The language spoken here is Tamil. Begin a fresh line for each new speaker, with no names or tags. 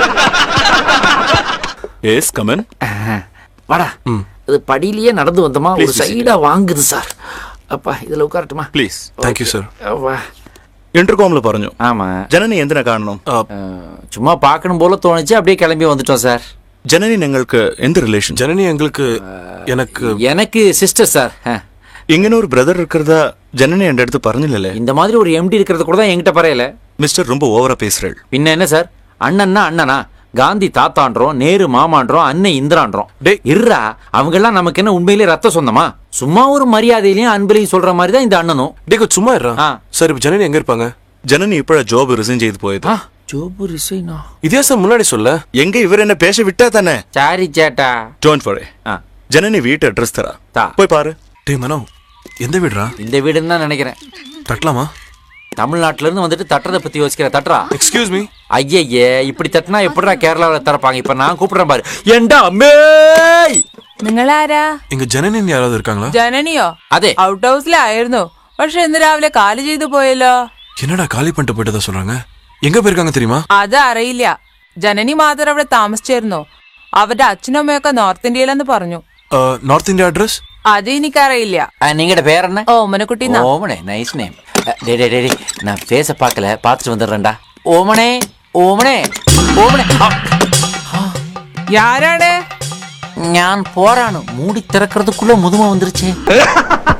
எஸ் கமன்
வாடா இது படியிலேயே நடந்து வந்தோமா ஒரு
Please, please.
சைடா வாங்குது சார் அப்பா இதுல உட்காரட்டுமா
പ്ലീസ്
താങ്ക് യു സർ
வா
ഇന്റർകോമിൽ പറഞ്ഞു
ஆமா
ജനനി എന്തിനാ കാണണം
அஹ், சும்மா பார்க்கணும் போல தோணுச்சு அப்படியே கிளம்பி வந்துட்டோம் சார்
ജനനി നിങ്ങൾക്ക് എന്ത് റിലേഷൻ
ஜனனி எங்களுக்கு எனக்கு
எனக்கு சிஸ்டர் சார் அஹ்,
ഇങ്ങനെ ഒരു ബ്രദർ இருக்கிறதா ஜனனி என் அடுத்து പറഞ്ഞില്ലല്ലേ
இந்த மாதிரி ஒரு எம்டி இருக்கிறது கூட தான் என்கிட்ட பறையல
மிஸ்டர் ரொம்ப ஓவரா பேசுறேள்
பின்ன என்ன சார் அண்ணன்னா அண்ணனா காந்தி தாத்தான்றோம் நேரு மாமான்றோம் அண்ணன் இந்திரான்றோம்
டேய்.
இருறா அவங்க எல்லாம் நமக்கு என்ன உண்மையிலே ரத்த சொந்தமா சும்மா ஒரு மரியாதையிலையும் அன்பிலையும் சொல்ற மாதிரி தான் இந்த அண்ணனும்
டேய் கொஞ்சம் சும்மா இருடா
ஆ.
சார் இப்போ ஜனனி எங்க இருப்பாங்க
ஜனனி இப்பழ ஜாப் ரிசைன் செய்து போயது
ஆ, ஜோபு ரிசைனா
இதே சார் முன்னாடி சொல்ல
எங்க இவர் என்ன பேச விட்டா தானே
சாரி சேட்டா
டோன்ட் வரி
ஆ,
ஜனனி வீட்டு அட்ரஸ் தரா
தா.
போய் பாரு
டேய் மனோ எந்த வீடுடா
இந்த வீடுன்னு தான் நினைக்கிறேன்
தட்டலாமா
தமிழ்நாட்டுல இருந்து வந்துட்டு தட்டுறதை பத்தி யோசிக்கிற தட்டுறா
எக்ஸ்கியூஸ் மீ
ஐயய்யே இப்படி தட்டினா எப்படிடா கேரளாவில் திறப்பாங்க இப்ப நான் கூப்பிடுறேன் பாரு ஏண்டா அம்மே
നിങ്ങളാരാ
இங்க ஜனனின்னு யாராவது இருக்காங்களா
ജനനിയോ
അതെ.
ഔട്ട് ഹൗസിലായിരുന്നു പക്ഷെ ഇന്ന് രാവിലെ കാല് ചെയ്തു പോയല്ലോ
என்னடா காலி பண்ணிட்டு போயிட்டதா சொல்றாங்க எங்க போயிருக்காங்க தெரியுமா
അത് അറിയില്ല ജനനി മാത്രം അവിടെ താമസിച്ചിരുന്നു അവരുടെ അച്ഛനും അമ്മയൊക്കെ നോർത്ത് ഇന്ത്യയിലെന്ന് പറഞ്ഞു
நார்த் இந்தியா அட்ரஸ்
അത് എനിക്കറിയില്ല
நீங்கட பேர் என்ன
ഓമനക്കുട്ടി ന്നാ.
ஓமனே நைஸ் நேம் டே டே டே டே, நான் ஃபேஸ பார்க்கல பார்த்துட்டு வந்துடுறேன்டா ஓமனே ஓமனே ஓமனே ஆ,
ആരാണ്
ഞാൻ പോരാണ് മൂടി തിറக்கிறதுக்குள்ள முதுமை வந்துருச்சு